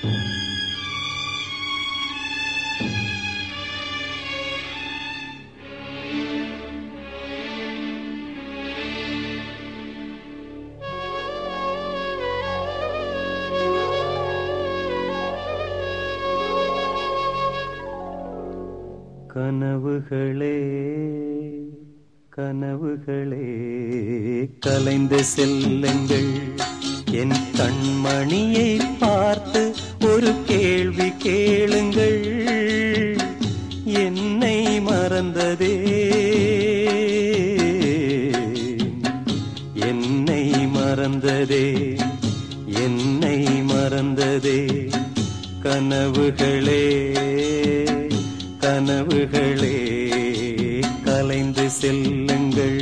கனவுகளே கனவுகளே கலைந்து செல்லுங்கள் என் கண்மணியை பார்த்து ஒரு கேள்வி கேளுங்கள் என்னை மறந்ததே என்னை மறந்ததே என்னை மறந்ததே கனவுகளே கனவுகளே கலைந்து செல்லுங்கள்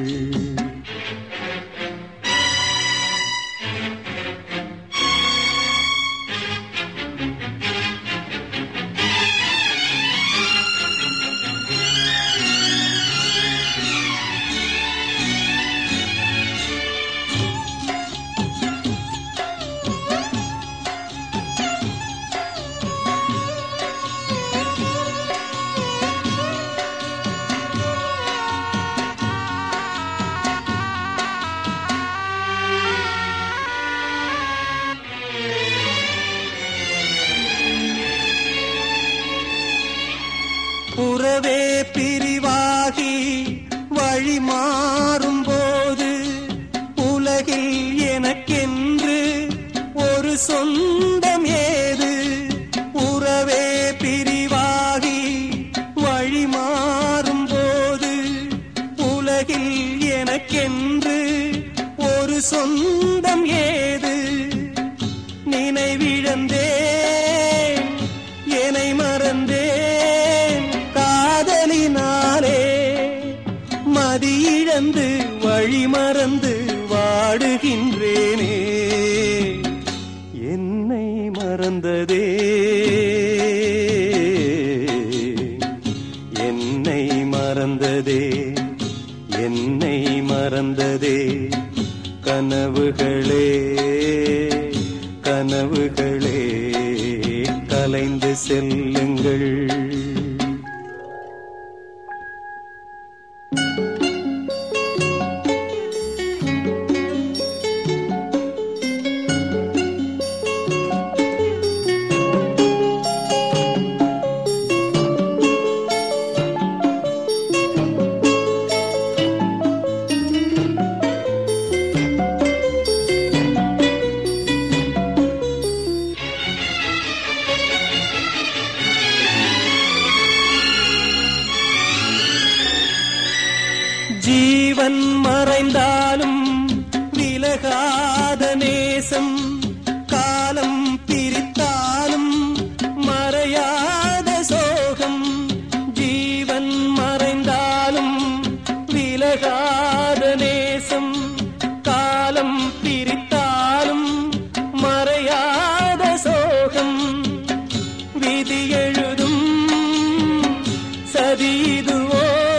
புறவே பிரிவாகி வழி மாறும் போது உலகில் எனக்கென்று ஒரு சொந்தம் ஏது உறவே பிரிவாகி வழி மாறும் போது உலகில் எனக்கென்று ஒரு சொந்தம் ஏது நினைவிழந்தேன் என்னை மறந்தேன் காதலினாலே மதியிழந்து வழி மறந்து வாடுகின்றேனே என்னை மறந்ததே என்னை மறந்ததே என்னை மறந்ததே கனவுகளே கனவுகளே கலைந்து செல்லுங்கள் ஜீவன் மறைந்தாலும் விலகாத நேசம் காலம் பிரித்தாலும் மறையாத சோகம் ஜீவன் மறைந்தாலும் விலகாத நேசம் காலம் பிரித்தாலும் மறையாத சோகம் விதி எழுதும் சதீதுவோ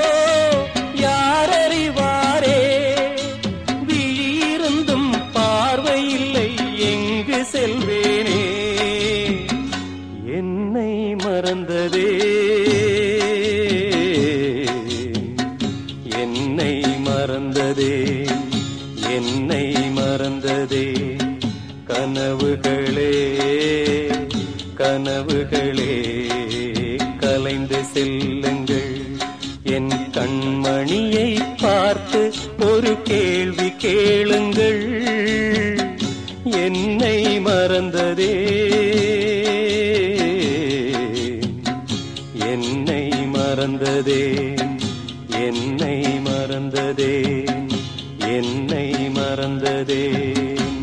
யாரறிவாரே விழியிருந்தும் பார்வையில்லை எங்கு செல்வேனே என்னை மறந்ததே என்னை மறந்ததே என்னை மறந்ததே கனவுகளே கனவுகளே கலைந்து செல்லுங்கள் என் கண்மணியை பார்த்து ஒரு கேள்வி கேளுங்கள் என்னை மறந்ததே என்னை மறந்ததே என்னை மறந்ததே என்னை மறந்ததே